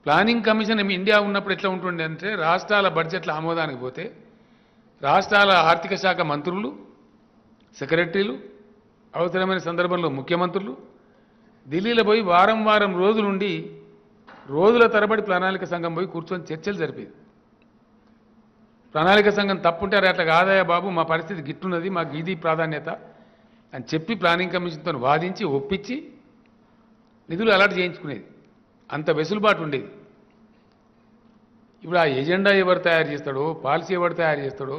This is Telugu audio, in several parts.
ప్లానింగ్ కమిషన్ ఏమి ఇండియా ఉన్నప్పుడు ఎట్లా ఉంటుండే అంటే రాష్ట్రాల బడ్జెట్ల ఆమోదానికి పోతే రాష్ట్రాల ఆర్థిక శాఖ మంత్రులు సెక్రటరీలు అవసరమైన సందర్భంలో ముఖ్యమంత్రులు ఢిల్లీలో పోయి వారం వారం రోజులుండి రోజుల తరబడి ప్రణాళిక సంఘం పోయి కూర్చొని చర్చలు జరిపేది ప్రణాళిక సంఘం తప్పుంటే అరే అట్లా కాదయ్యా బాబు మా పరిస్థితి గిట్టున్నది మాకు ఇది ప్రాధాన్యత అని చెప్పి ప్లానింగ్ కమిషన్తో వాదించి ఒప్పించి నిధులు అలాట్ చేయించుకునేది అంత వెసులుబాటు ఉండేది ఇప్పుడు ఆ ఎజెండా ఎవరు తయారు చేస్తాడో పాలసీ ఎవరు తయారు చేస్తాడో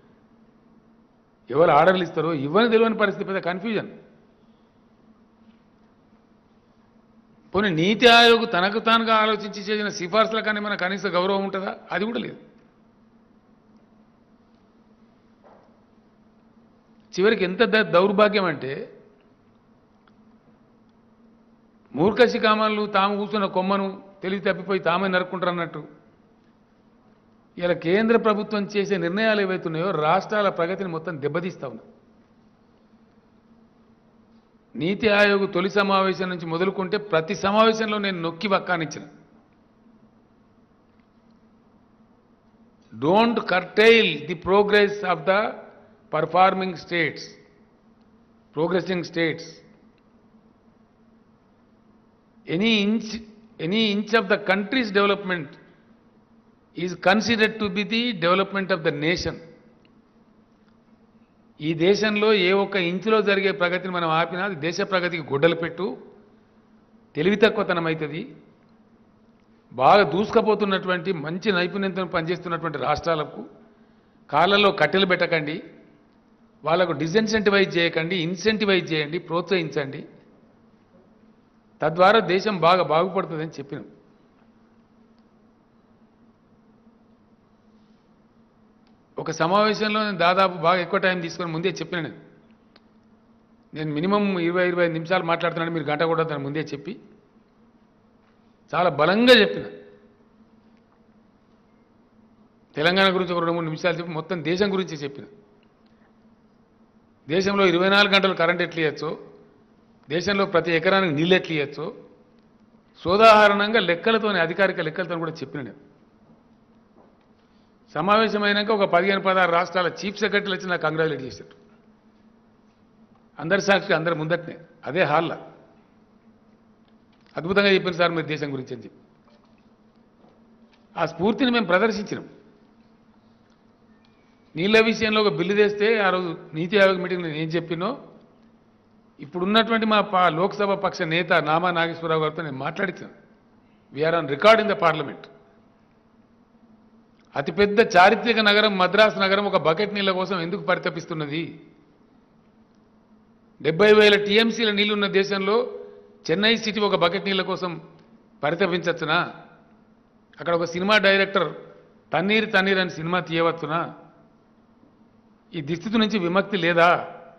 ఎవరు ఆర్డర్లు ఇస్తారో ఇవ్వని తెలియని పరిస్థితి పెద్ద కన్ఫ్యూజన్ పోనీ నీతి ఆయోగ్ తనకు తానుగా ఆలోచించి చేసిన సిఫార్సుల కానీ మన కనీస గౌరవం ఉంటుందా అది కూడా లేదు చివరికి ఎంత ద- దౌర్భాగ్యం అంటే మూర్ఖశి కామాలు తాము కూర్చున్న కొమ్మను తెలివి తప్పిపోయి తామే నరుక్కుంటారు అన్నట్టు ఇలా కేంద్ర ప్రభుత్వం చేసే నిర్ణయాలు ఏవైతున్నాయో రాష్ట్రాల ప్రగతిని మొత్తం దెబ్బతీస్తా ఉన్నాయి నీతి ఆయోగ్ తొలి సమావేశం నుంచి మొదలుకుంటే ప్రతి సమావేశంలో నేను నొక్కి వక్కానిచ్చిన don't curtail the progress of the performing states progressing states any inch any inch of the countries development is considered to be the development of the nation ఈ దేశంలో ఏ ఒక్క ఇంచులో జరిగే ప్రగతిని మనం ఆపినా అది దేశ ప్రగతికి గుడ్డలు పెట్టు తెలివి తక్కువతనం అవుతుంది బాగా దూసుకపోతున్నటువంటి మంచి నైపుణ్యంతో పనిచేస్తున్నటువంటి రాష్ట్రాలకు కాళ్ళల్లో కట్టెలు పెట్టకండి వాళ్ళకు డిసెన్సెంటివైజ్ చేయకండి ఇన్సెంటివైజ్ చేయండి ప్రోత్సహించండి తద్వారా దేశం బాగా బాగుపడుతుందని చెప్పినాం ఒక సమావేశంలో నేను దాదాపు బాగా ఎక్కువ టైం తీసుకొని ముందే చెప్పిన నేను నేను మినిమం ఇరవై ఇరవై ఐదు నిమిషాలు మాట్లాడుతున్నాను మీరు గంట కూడా దాన్ని ముందే చెప్పి చాలా బలంగా చెప్పిన తెలంగాణ గురించి ఒక రెండు మూడు నిమిషాలు చెప్పి మొత్తం దేశం గురించి చెప్పిన దేశంలో ఇరవై నాలుగు గంటలు కరెంట్ ఎట్లు ఇవ్వచ్చో దేశంలో ప్రతి ఎకరానికి నీళ్ళు ఎట్లు ఇవ్వచ్చో సోదాహరణంగా లెక్కలతోనే అధికారిక లెక్కలతో కూడా చెప్పిన నేను సమావేశమైనాక ఒక పదిహేను పదహారు రాష్ట్రాల చీఫ్ సెక్రటరీలు వచ్చి నాకు కంగ్రాచులేట్ చేశారు అందరి సాక్షి అందరి ముందటనే అదే హాల్లో అద్భుతంగా చెప్పారు సార్ మీరు దేశం గురించి అని చెప్పి ఆ స్ఫూర్తిని మేము ప్రదర్శించినాం నీళ్ళ విషయంలో ఒక బిల్లు తెస్తే ఆ రోజు నీతి ఆయోగ్ మీటింగ్ నేను ఏం చెప్పినో ఇప్పుడున్నటువంటి మా పా లోక్సభ పక్ష నేత నామా నాగేశ్వరరావు గారితో నేను మాట్లాడించాను we're on record in the parliament అతిపెద్ద చారిత్రక నగరం మద్రాసు నగరం ఒక బకెట్ నీళ్ళ కోసం ఎందుకు పరితపిస్తున్నది డెబ్బై వేల టీఎంసీల నీళ్లున్న దేశంలో చెన్నై సిటీ ఒక బకెట్ నీళ్ళ కోసం పరితపించచ్చునా అక్కడ ఒక సినిమా డైరెక్టర్ తన్నీరు తన్నీరు అని సినిమా తీయవచ్చునా ఈ దుస్థితి నుంచి విముక్తి లేదా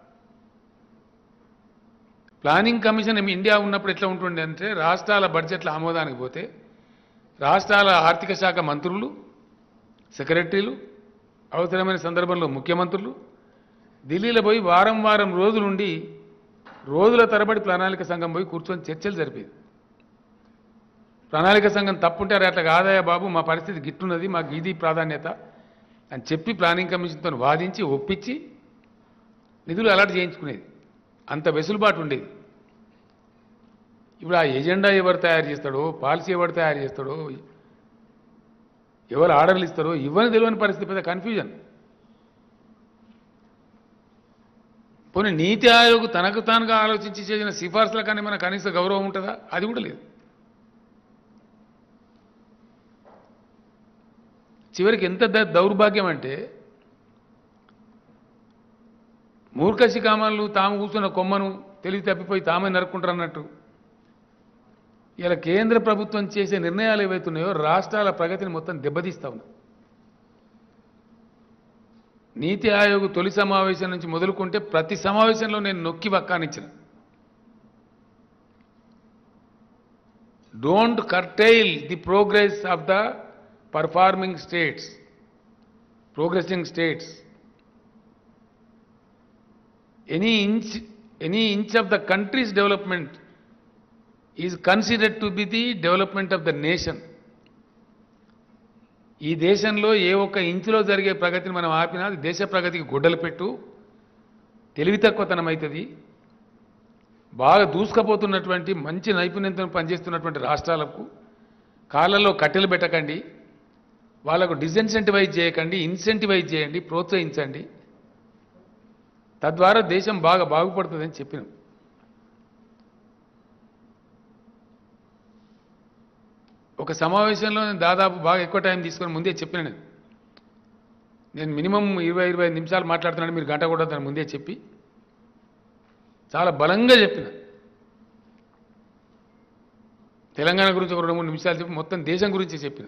ప్లానింగ్ కమిషన్ ఏమి ఇండియా ఉన్నప్పుడు ఎట్లా ఉంటుండే అంటే రాష్ట్రాల బడ్జెట్ల ఆమోదానికి పోతే రాష్ట్రాల ఆర్థిక శాఖ మంత్రులు సెక్రటరీలు అవసరమైన సందర్భంలో ముఖ్యమంత్రులు ఢిల్లీలో పోయి వారం వారం రోజులుండి రోజుల తరబడి ప్రణాళిక సంఘం పోయి కూర్చొని చర్చలు జరిపేది ప్రణాళిక సంఘం తప్పుంటే అరే అట్లా కాదయ్యా బాబు మా పరిస్థితి గిట్టున్నది మాకు ఇది ప్రాధాన్యత అని చెప్పి ప్లానింగ్ కమిషన్తో వాదించి ఒప్పించి నిధులు అలాట్ చేయించుకునేది అంత వెసులుబాటు ఉండేది ఇప్పుడు ఆ ఎజెండా ఎవరు తయారు చేస్తాడో పాలసీ ఎవరు తయారు చేస్తాడో ఎవరు ఆర్డర్లు ఇస్తారో ఇవ్వని తెలియని పరిస్థితి పెద్ద కన్ఫ్యూజన్ పోనీ నీతి ఆయోగ్ తనకు తానుగా ఆలోచించి చేసిన సిఫార్సుల కానీ మన కనీస గౌరవం ఉంటుందా అది కూడా లేదు చివరికి ఎంత ద- దౌర్భాగ్యం అంటే మూర్ఖశి కామాలు తాము కూర్చున్న కొమ్మను తెలివి తప్పిపోయి తామే నరుక్కుంటారు అన్నట్టు ఇలా కేంద్ర ప్రభుత్వం చేసే నిర్ణయాలు ఏవైతున్నాయో రాష్ట్రాల ప్రగతిని మొత్తం దెబ్బతీస్తా ఉన్నాయి నీతి ఆయోగ్ తొలి సమావేశం నుంచి మొదలుకుంటే ప్రతి సమావేశంలో నేను నొక్కి వక్కానిచ్చిన don't curtail the progress of the performing states progressing states any inch any inch of the countries development is considered to be the development of the nation ఈ దేశంలో ఏ ఒక్క ఇంచులో జరిగే ప్రగతిని మనం ఆపినా అది దేశ ప్రగతికి గొడ్డలు పెట్టు తెలివి తక్కువతనం అవుతుంది బాగా దూసుకుపోతున్నటువంటి మంచి నైపుణ్యంతో పనిచేస్తున్నటువంటి రాష్ట్రాలకు కాళ్ళల్లో కట్టెలు పెట్టకండి వాళ్ళకు డిసెన్సెంటివైజ్ చేయకండి ఇన్సెంటివైజ్ చేయండి ప్రోత్సహించండి తద్వారా దేశం బాగా బాగుపడుతుందని చెప్పినాం ఒక సమావేశంలో నేను దాదాపు బాగా ఎక్కువ టైం తీసుకొని ముందే చెప్పిన నేను నేను మినిమం ఇరవై ఇరవై ఐదు నిమిషాలు మాట్లాడుతున్నాను మీరు గంట కూడా దాన్ని ముందే చెప్పి చాలా బలంగా చెప్పిన తెలంగాణ గురించి ఒక రెండు మూడు నిమిషాలు చెప్పి మొత్తం దేశం గురించి చెప్పిన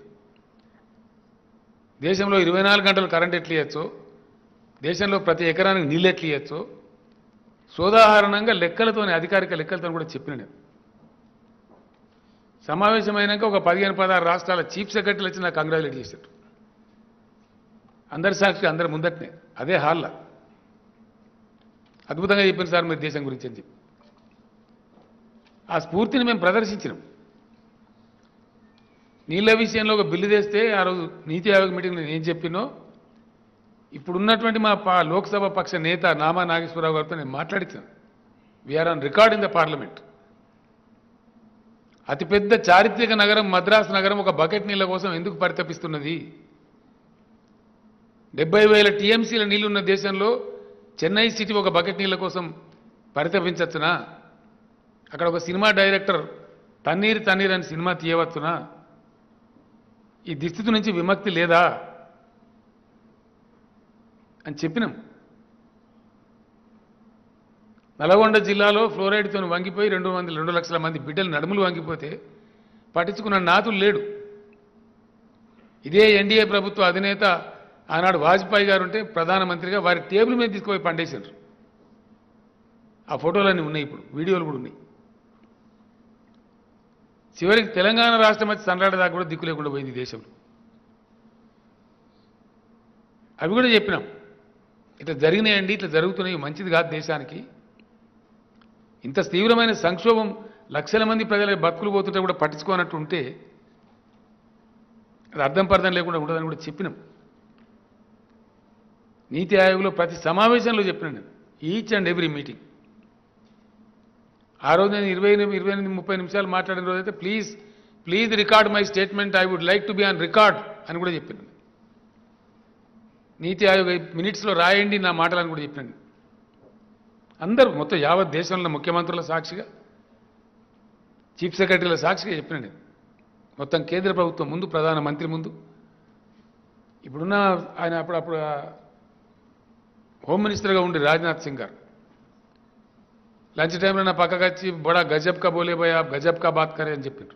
దేశంలో ఇరవై నాలుగు గంటలు కరెంట్ ఎట్లు ఇవ్వచ్చో దేశంలో ప్రతి ఎకరానికి నీళ్ళు ఎట్లు ఇవ్వచ్చో సోదాహరణంగా లెక్కలతోనే అధికారిక లెక్కలతో కూడా చెప్పిన నేను సమావేశమైనాక ఒక పదిహేను పదహారు రాష్ట్రాల చీఫ్ సెక్రటరీలు వచ్చి నాకు కంగ్రాచులేట్ చేశారు అందరి సాక్షి అందరి ముందటనే అదే హాల్లో అద్భుతంగా చెప్పారు సార్ మీరు దేశం గురించి అని చెప్పి ఆ స్ఫూర్తిని మేము ప్రదర్శించినాం నీళ్ళ విషయంలో ఒక బిల్లు తెస్తే ఆ రోజు నీతి ఆయోగ్ మీటింగ్ నేను ఏం చెప్పినో ఇప్పుడున్నటువంటి మా పా లోక్సభ పక్ష నేత నామా నాగేశ్వరరావు గారితో నేను మాట్లాడించాను we're on record in the parliament అతిపెద్ద చారిత్రక నగరం మద్రాసు నగరం ఒక బకెట్ నీళ్ళ కోసం ఎందుకు పరితపిస్తున్నది డెబ్బై వేల టీఎంసీల నీళ్లున్న దేశంలో చెన్నై సిటీ ఒక బకెట్ నీళ్ళ కోసం పరితపించచ్చునా అక్కడ ఒక సినిమా డైరెక్టర్ తన్నీరు తన్నీర్ అని సినిమా తీయవచ్చునా ఈ దుస్థితి నుంచి విముక్తి లేదా అని చెప్పినాం నల్గొండ జిల్లాలో ఫ్లోరైడ్తో వంగిపోయి రెండు వందల రెండు లక్షల మంది బిడ్డలు నడుములు వంగిపోతే పట్టించుకున్న నాతులు లేడు ఇదే ఎన్డీఏ ప్రభుత్వ అధినేత ఆనాడు వాజ్పేయి గారు ఉంటే ప్రధానమంత్రిగా వారి టేబుల్ మీద తీసుకుపోయి పండేశారు ఆ ఫోటోలన్నీ ఉన్నాయి ఇప్పుడు వీడియోలు కూడా ఉన్నాయి చివరికి తెలంగాణ రాష్ట్రం వచ్చి సన్నడాదాకా కూడా దిక్కు లేకుండా పోయింది ఈ దేశంలో అవి కూడా చెప్పినాం ఇట్లా జరిగినాయండి ఇట్లా జరుగుతున్నాయి మంచిది కాదు దేశానికి ఇంత తీవ్రమైన సంక్షోభం లక్షల మంది ప్రజల బతుకులు పోతుంటే కూడా పట్టించుకోనట్టు ఉంటే అది అర్థం పర్థం లేకుండా ఉంటుందని కూడా చెప్పినాం నీతి ఆయోగ్లో ప్రతి సమావేశంలో చెప్పినాను నేను ఈచ్ అండ్ ఎవ్రీ మీటింగ్ ఆ రోజు నేను ఇరవై ఎనిమిది ఇరవై ఎనిమిది ముప్పై నిమిషాలు మాట్లాడిన రోజు అయితే please please record my statement I would like to be on record అని కూడా చెప్పినాను నీతి ఆయోగ్ మినిట్స్లో రాయండి నా మాటలని కూడా చెప్పినాను అందరూ మొత్తం యావత్ దేశంలో ముఖ్యమంత్రుల సాక్షిగా చీఫ్ సెక్రటరీల సాక్షిగా చెప్పిన నేను మొత్తం కేంద్ర ప్రభుత్వం ముందు ప్రధాన మంత్రి ముందు ఇప్పుడున్న ఆయన అప్పుడప్పుడు ఆ హోమ్ మినిస్టర్గా ఉండి రాజ్నాథ్ సింగ్ గారు లంచ్ టైంలో నా పక్కకు వచ్చి బడా గజబ్ కా బోలే భయ్ ఆప్ గజబ్ కా బాత్ కరే అని చెప్పిండ్రు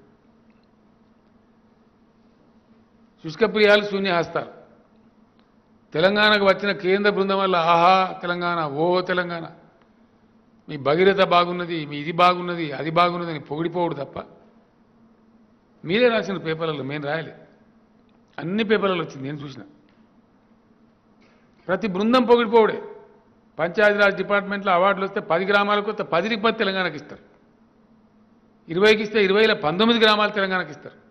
శుష్క ప్రియాలు శూన్యహస్తాలు తెలంగాణకు వచ్చిన కేంద్ర బృందం వల్ల ఆహా తెలంగాణ ఓ తెలంగాణ మీ భగీరథ బాగున్నది మీ ఇది బాగున్నది అది బాగున్నది అని పొగిడిపోవుడు తప్ప మీరే రాసిన పేపర్లలో మేము రాయలే అన్ని పేపర్లలో వచ్చింది నేను చూసిన ప్రతి బృందం పొగిడిపోవుడే పంచాయతీరాజ్ డిపార్ట్మెంట్లో అవార్డులు వస్తే పది గ్రామాలకు వస్తే పదికి పది తెలంగాణకి ఇస్తారు ఇరవైకి ఇస్తే ఇరవైలో పంతొమ్మిది గ్రామాలు తెలంగాణకి ఇస్తారు